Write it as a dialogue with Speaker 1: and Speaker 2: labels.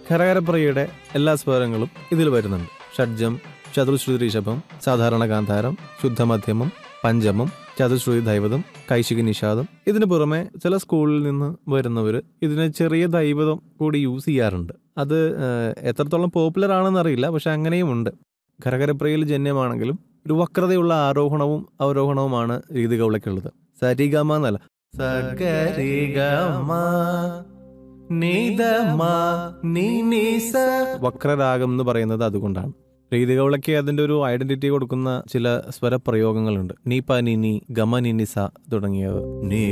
Speaker 1: ഖരകരപ്രയുടെ എല്ലാ സ്വരങ്ങളും ഇതിൽ വരുന്നുണ്ട് ഷഡ്ജം ചതുശ്രുതി ഋഷഭം സാധാരണ ഗാന്ധാരം ശുദ്ധമധ്യമം പഞ്ചമം ചതുശ്രുതി ദൈവതം കൈശിക നിഷാദം ഇതിനു പുറമെ ചില സ്കൂളിൽ നിന്ന് വരുന്നവർ ഇതിന് ചെറിയ ദൈവതം കൂടി യൂസ് ചെയ്യാറുണ്ട് അത് ഏഹ്, എത്രത്തോളം പോപ്പുലർ ആണെന്ന് അറിയില്ല പക്ഷെ അങ്ങനെയും ഉണ്ട് ഖരകരപ്രയിൽ ജന്യമാണെങ്കിലും ഒരു വക്രതയുള്ള ആരോഹണവും അവരോഹണവുമാണ് രീതി കൗളയ്ക്കുള്ളത് സരിഗമ എന്നല്ല സഗരിഗമ നീതമ നീ നീസ വക്രരാഗം എന്ന് പറയുന്നത് അതുകൊണ്ടാണ് രീതികൗളയ്ക്ക് അതിന്റെ ഒരു ഐഡന്റിറ്റി കൊടുക്കുന്ന ചില സ്വരപ്രയോഗങ്ങളുണ്ട് നീ പ നി നീ ഗമ നി നി സ തുടങ്ങിയവ നീ